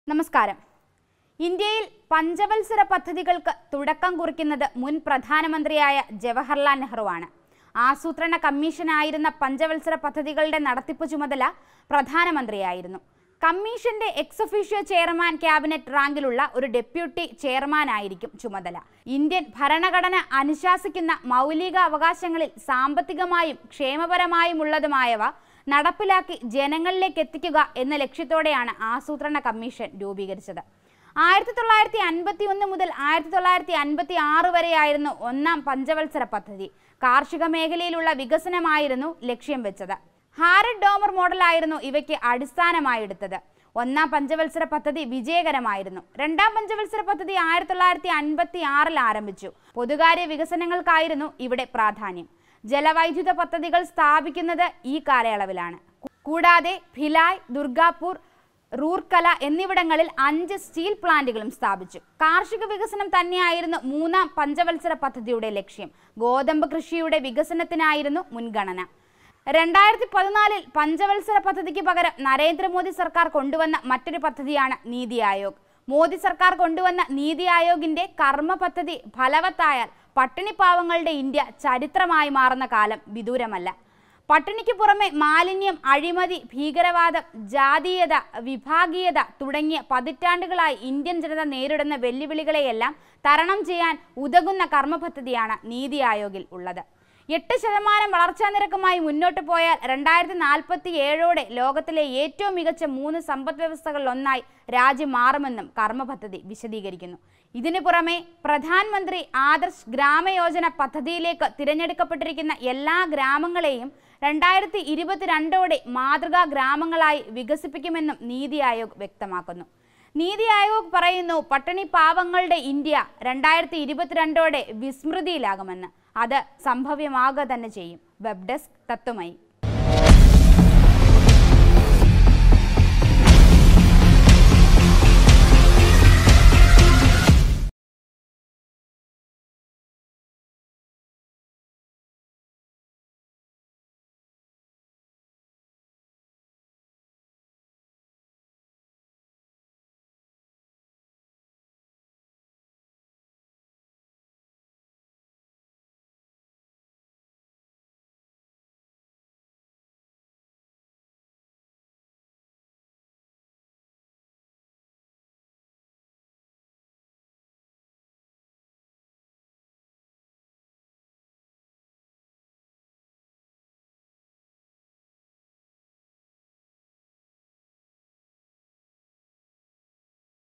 നമസ്കാരം ഇന്ത്യയിൽ പഞ്ചവത്സര പദ്ധതികൾക്ക് തുടക്കം കുറിക്കുന്നത് മുൻ പ്രധാനമന്ത്രിയായ ജവഹർലാൽ നെഹ്റുവാണ് ആസൂത്രണ കമ്മീഷനായിരുന്ന പഞ്ചവത്സര പദ്ധതികളുടെ നടത്തിപ്പ് ചുമതല പ്രധാനമന്ത്രിയായിരുന്നു കമ്മീഷന്റെ എക്സ് ഒഫീഷ്യോ ചെയർമാൻ ക്യാബിനറ്റ് റാങ്കിലുള്ള ഒരു ഡെപ്യൂട്ടി ചെയർമാനായിരിക്കും ചുമതല ഇന്ത്യൻ ഭരണഘടന അനുശാസിക്കുന്ന മൗലിക അവകാശങ്ങളിൽ സാമ്പത്തികമായും ക്ഷേമപരമായുമുള്ളതുമായവ നടപ്പിലാക്കി ജനങ്ങളിലേക്ക് എത്തിക്കുക എന്ന ലക്ഷ്യത്തോടെയാണ് ആസൂത്രണ കമ്മീഷൻ രൂപീകരിച്ചത് ആയിരത്തി തൊള്ളായിരത്തി അൻപത്തി ഒന്ന് മുതൽ ആയിരത്തി തൊള്ളായിരത്തി അൻപത്തി ആറ് വരെയായിരുന്നു ഒന്നാം പഞ്ചവത്സര പദ്ധതി കാർഷിക മേഖലയിലുള്ള വികസനമായിരുന്നു ലക്ഷ്യം വെച്ചത് ഹാരഡ് ഡോമർ മോഡലായിരുന്നു ഇവയ്ക്ക് അടിസ്ഥാനമായി എടുത്തത് ഒന്നാം പഞ്ചവത്സര പദ്ധതി വിജയകരമായിരുന്നു രണ്ടാം പഞ്ചവത്സര പദ്ധതി ആയിരത്തി തൊള്ളായിരത്തി അൻപത്തി ആറിൽ ആരംഭിച്ചു പൊതുകാര്യ വികസനങ്ങൾക്കായിരുന്നു ഇവിടെ പ്രാധാന്യം ജലവൈദ്യുത പദ്ധതികൾ സ്ഥാപിക്കുന്നത് ഈ കാലയളവിലാണ് കൂടാതെ ഭിലായ് ദുർഗാപൂർ റൂർക്കല എന്നിവിടങ്ങളിൽ അഞ്ച് സ്റ്റീൽ പ്ലാന്റുകളും സ്ഥാപിച്ചു കാർഷിക വികസനം തന്നെയായിരുന്നു മൂന്നാം പഞ്ചവത്സര പദ്ധതിയുടെ ലക്ഷ്യം ഗോതമ്പ് കൃഷിയുടെ വികസനത്തിനായിരുന്നു മുൻഗണന രണ്ടായിരത്തി പതിനാലിൽ പഞ്ചവത്സര പദ്ധതിക്ക് പകരം നരേന്ദ്രമോദി സർക്കാർ കൊണ്ടുവന്ന മറ്റൊരു പദ്ധതിയാണ് നീതി ആയോഗ് മോദി സർക്കാർ കൊണ്ടുവന്ന നീതി ആയോഗിന്റെ കർമ്മ പദ്ധതി ഫലവത്തായാൽ പട്ടിണിപ്പാവങ്ങളുടെ ഇന്ത്യ ചരിത്രമായി മാറുന്ന കാലം വിദൂരമല്ല പട്ടിണിക്ക് പുറമെ മാലിന്യം അഴിമതി ഭീകരവാദം ജാതീയത വിഭാഗീയത തുടങ്ങിയ പതിറ്റാണ്ടുകളായി ഇന്ത്യൻ ജനത നേരിടുന്ന വെല്ലുവിളികളെയെല്ലാം തരണം ചെയ്യാൻ ഉതകുന്ന കർമ്മ പദ്ധതിയാണ് നീതി ആയോഗിൽ ഉള്ളത് എട്ട് ശതമാനം വളർച്ചാ നിരക്കുമായി മുന്നോട്ട് പോയാൽ രണ്ടായിരത്തി നാൽപ്പത്തി ഏഴോടെ ലോകത്തിലെ ഏറ്റവും മികച്ച മൂന്ന് സമ്പദ് വ്യവസ്ഥകളിൽ ഒന്നായി രാജ്യം മാറുമെന്നും കർമ്മ പദ്ധതി വിശദീകരിക്കുന്നു ഇതിനു പുറമെ പ്രധാനമന്ത്രി ആദർശ് ഗ്രാമയോജന പദ്ധതിയിലേക്ക് തിരഞ്ഞെടുക്കപ്പെട്ടിരിക്കുന്ന എല്ലാ ഗ്രാമങ്ങളെയും രണ്ടായിരത്തി ഇരുപത്തിരണ്ടോടെ മാതൃകാ ഗ്രാമങ്ങളായി വികസിപ്പിക്കുമെന്നും നീതി ആയോഗ് വ്യക്തമാക്കുന്നു നീതി ആയോഗ് പറയുന്നു പട്ടിണി പാവങ്ങളുടെ ഇന്ത്യ രണ്ടായിരത്തി ഇരുപത്തിരണ്ടോടെ വിസ്മൃതിയിലാകുമെന്ന് അത് സംഭവ്യമാകുക തന്നെ ചെയ്യും വെബ് ഡെസ്ക് തത്വമയി